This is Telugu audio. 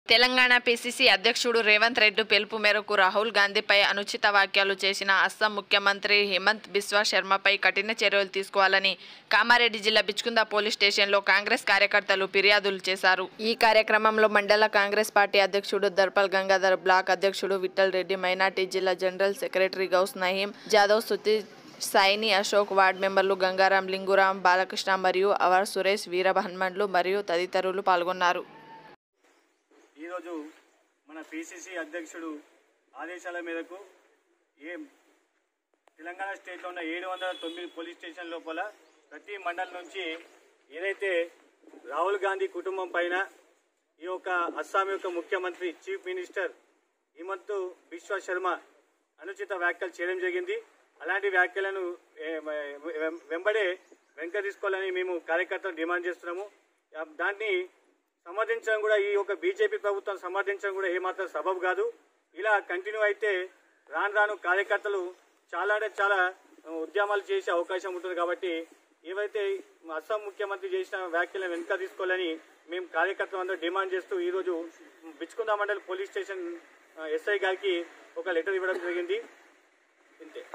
తెలంగాణ పిసిసి అధ్యక్షుడు రేవంత్ రెడ్డి పిలుపు మేరకు రాహుల్ గాంధీపై అనుచిత వ్యాఖ్యలు చేసిన అస్సాం ముఖ్యమంత్రి హిమంత్ బిస్వా శర్మపై కఠిన చర్యలు తీసుకోవాలని కామారెడ్డి జిల్లా బిచ్కుంద పోలీస్ స్టేషన్లో కాంగ్రెస్ కార్యకర్తలు ఫిర్యాదులు చేశారు ఈ కార్యక్రమంలో మండల కాంగ్రెస్ పార్టీ అధ్యక్షుడు దర్పల్ గంగాధర్ బ్లాక్ అధ్యక్షుడు విఠల్ రెడ్డి మైనార్టీ జిల్లా general secretary Ghouse Naheem Jadhav Suthi Saini Ashok ward మెంబర్లు గంగారాం లింగురాం బాలకృష్ణ మరియు అవర్ సురేష్ వీరహన్మన్లు మరియు తదితరులు పాల్గొన్నారు ఈరోజు మన పిసిసి అధ్యక్షుడు ఆదేశాల మేరకు ఏ తెలంగాణ స్టేట్లో ఉన్న ఏడు వందల తొమ్మిది పోలీస్ స్టేషన్ లోపల ప్రతి మండలం నుంచి ఏదైతే రాహుల్ గాంధీ కుటుంబం పైన ఈ యొక్క అస్సాం యొక్క ముఖ్యమంత్రి చీఫ్ మినిస్టర్ హిమంత్ బిశ్వ శర్మ అనుచిత వ్యాఖ్యలు చేయడం జరిగింది అలాంటి వ్యాఖ్యలను ఏ, వెం- వెంబడే వెంక తీసుకోవాలని మేము కార్యకర్తలు డిమాండ్ చేస్తున్నాము ఆ, దాన్ని సమర్థించడం కూడా ఈ యొక్క బీజేపీ ప్రభుత్వం సమర్థించడం కూడా ఏమాత్రం సబబు కాదు ఇలా కంటిన్యూ అయితే రాను రాను కార్యకర్తలు చాలా అంటే చాలా ఆ, ఉద్యమాలు చేసే అవకాశం ఉంటుంది కాబట్టి ఏవైతే అస్సాం ముఖ్యమంత్రి చేసిన వ్యాఖ్యలను వెనుక తీసుకోవాలని మేము కార్యకర్తలు అందరూ డిమాండ్ చేస్తూ ఈరోజు బిచ్చుకుంద మండలి పోలీస్ స్టేషన్ ఆ, ఎస్ఐ గారికి ఒక లెటర్ ఇవ్వడం జరిగింది ఇంతే